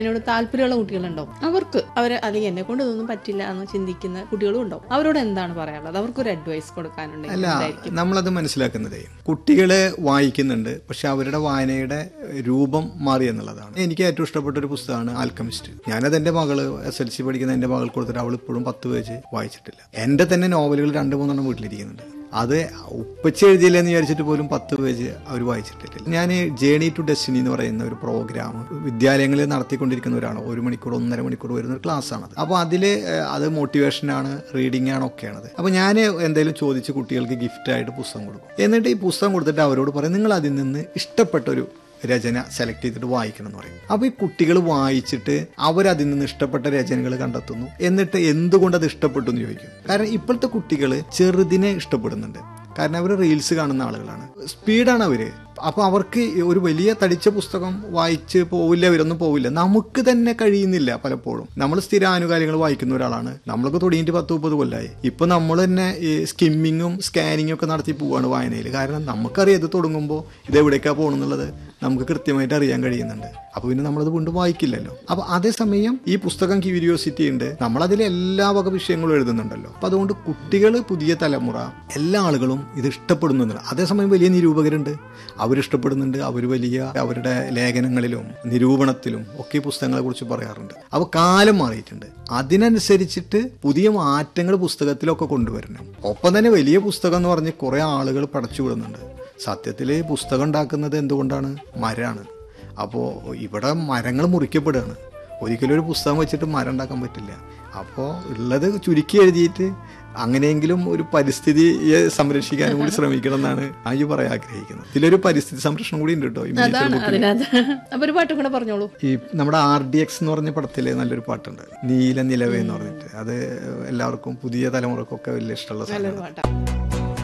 എന്നോട് താല്പര്യമുള്ള കുട്ടികളുണ്ടാവും അവർക്ക് അവർ അല്ലെങ്കിൽ എന്നെ കൊണ്ട് ഇതൊന്നും പറ്റില്ല എന്ന് ചിന്തിക്കുന്ന കുട്ടികളും ഉണ്ടാവും അവരോട് എന്താണ് പറയാനുള്ളത് അവർക്കൊരു അഡ്വൈസ് കൊടുക്കാനുണ്ടെങ്കിൽ അല്ല എന്തായിരിക്കും നമ്മളത് മനസ്സിലാക്കുന്നതേ കുട്ടികളെ വായിക്കുന്നുണ്ട് പക്ഷെ അവരുടെ വായനയുടെ രൂപം മാറി എന്നുള്ളതാണ് എനിക്ക് ഏറ്റവും ഇഷ്ടപ്പെട്ട ഒരു പുസ്തകമാണ് ആൽക്കമിസ്റ്റ് ഞാനത് എൻ്റെ മകള് എസ് എൽ സി പഠിക്കുന്ന എൻ്റെ മകൾ കൊടുത്തിട്ട് അവൾ ഇപ്പോഴും പത്ത് പേജ് വായിച്ചിട്ടില്ല എൻ്റെ തന്നെ നോവലുകൾ രണ്ട് മൂന്നെണ്ണം വീട്ടിലിരിക്കുന്നുണ്ട് അത് ഉപ്പച്ച എഴുതിയില്ലെന്ന് വിചാരിച്ചിട്ട് പോലും പത്ത് പേജ് അവർ വായിച്ചിട്ടില്ല ഞാൻ ജേണി ടു ഡെസ്റ്റിനി എന്ന് പറയുന്ന ഒരു പ്രോഗ്രാം വിദ്യാലയങ്ങളിൽ നടത്തിക്കൊണ്ടിരിക്കുന്ന ഒരാളാണ് ഒരു മണിക്കൂർ ഒന്നര മണിക്കൂർ വരുന്ന ഒരു ക്ലാസ് ആണത് അപ്പോൾ അതിൽ അത് മോട്ടിവേഷനാണ് റീഡിംഗ് ആണ് ഒക്കെയാണത് അപ്പോൾ ഞാൻ എന്തെങ്കിലും ചോദിച്ച് കുട്ടികൾക്ക് ഗിഫ്റ്റായിട്ട് പുസ്തകം കൊടുക്കും എന്നിട്ട് ഈ പുസ്തകം കൊടുത്തിട്ട് അവരോട് പറയും നിങ്ങൾ അതിൽ നിന്ന് ഇഷ്ടപ്പെട്ട ഒരു രചന സെലക്ട് ചെയ്തിട്ട് വായിക്കണം എന്ന് പറയും അപ്പോൾ ഈ കുട്ടികൾ വായിച്ചിട്ട് അവരതിൽ നിന്ന് ഇഷ്ടപ്പെട്ട രചനകൾ കണ്ടെത്തുന്നു എന്നിട്ട് എന്തുകൊണ്ട് അത് ഇഷ്ടപ്പെട്ടു എന്ന് ചോദിക്കും കാരണം ഇപ്പോഴത്തെ കുട്ടികൾ ചെറുതിനെ ഇഷ്ടപ്പെടുന്നുണ്ട് കാരണം അവർ റീൽസ് കാണുന്ന ആളുകളാണ് സ്പീഡാണ് അവര് അപ്പോൾ അവർക്ക് ഒരു വലിയ തടിച്ച പുസ്തകം വായിച്ച് പോവില്ല അവരൊന്നും പോവില്ല നമുക്ക് തന്നെ കഴിയുന്നില്ല പലപ്പോഴും നമ്മൾ സ്ഥിര ആനുകാലികൾ വായിക്കുന്ന ഒരാളാണ് നമ്മളൊക്കെ തുടങ്ങിയിട്ട് പത്ത് മുപ്പത് കൊല്ലമായി ഇപ്പൊ നമ്മൾ തന്നെ ഈ സ്കിമ്മിങ്ങും സ്കാനിങ്ങും ഒക്കെ നടത്തി പോവാണ് വായനയിൽ കാരണം നമുക്കറിയാം ഇത് തുടങ്ങുമ്പോൾ ഇത് എവിടേക്കാ പോകണമെന്നുള്ളത് നമുക്ക് കൃത്യമായിട്ട് അറിയാൻ കഴിയുന്നുണ്ട് അപ്പൊ പിന്നെ നമ്മളത് വീണ്ടും വായിക്കില്ലല്ലോ അപ്പൊ അതേസമയം ഈ പുസ്തകം ക്യൂരിയോസിറ്റി ഉണ്ട് നമ്മളതിൽ എല്ലാ വക വിഷയങ്ങളും എഴുതുന്നുണ്ടല്ലോ അപ്പൊ അതുകൊണ്ട് കുട്ടികൾ പുതിയ തലമുറ എല്ലാ ആളുകളും ഇത് ഇഷ്ടപ്പെടുന്നുണ്ട് അതേസമയം വലിയ നിരൂപകരുണ്ട് അവരിഷ്ടപ്പെടുന്നുണ്ട് അവർ വലിയ അവരുടെ ലേഖനങ്ങളിലും നിരൂപണത്തിലും ഒക്കെ ഈ പുസ്തകങ്ങളെ കുറിച്ച് പറയാറുണ്ട് അപ്പോൾ കാലം മാറിയിട്ടുണ്ട് അതിനനുസരിച്ചിട്ട് പുതിയ മാറ്റങ്ങൾ പുസ്തകത്തിലൊക്കെ കൊണ്ടുവരണം ഒപ്പം തന്നെ വലിയ പുസ്തകം എന്ന് പറഞ്ഞ് കുറേ ആളുകൾ പടച്ചു വിടുന്നുണ്ട് സത്യത്തിൽ പുസ്തകം ഉണ്ടാക്കുന്നത് എന്തുകൊണ്ടാണ് മരമാണ് അപ്പോൾ ഇവിടെ മരങ്ങൾ മുറിക്കപ്പെടുകയാണ് ഒരിക്കലും ഒരു പുസ്തകം വെച്ചിട്ട് മരം ഉണ്ടാക്കാൻ പറ്റില്ല അപ്പോൾ ഉള്ളത് ചുരുക്കി എഴുതിയിട്ട് അങ്ങനെയെങ്കിലും ഒരു പരിസ്ഥിതിയെ സംരക്ഷിക്കാനും കൂടി ശ്രമിക്കണം എന്നാണ് ആയി പറയാൻ ആഗ്രഹിക്കുന്നത് ഇതിലൊരു പരിസ്ഥിതി സംരക്ഷണം കൂടി ഉണ്ട് കേട്ടോ ഈ miniature അതാണ് book ൽ. അതിനകത്ത് അപ്പൊ ഒരു പാട്ടും കൂടെ പറഞ്ഞോളൂ ഈ നമ്മുടെ ആർ ഡി എക്സ് എന്ന് പറഞ്ഞ പടത്തില് നല്ലൊരു പാട്ടുണ്ട് നീല നിലവേ എന്ന് പറഞ്ഞിട്ട് അത് എല്ലാവർക്കും പുതിയ തലമുറക്കൊക്കെ വലിയ ഇഷ്ടമുള്ള നല്ലൊരു സാധനമാണ് പാട്ടാണ്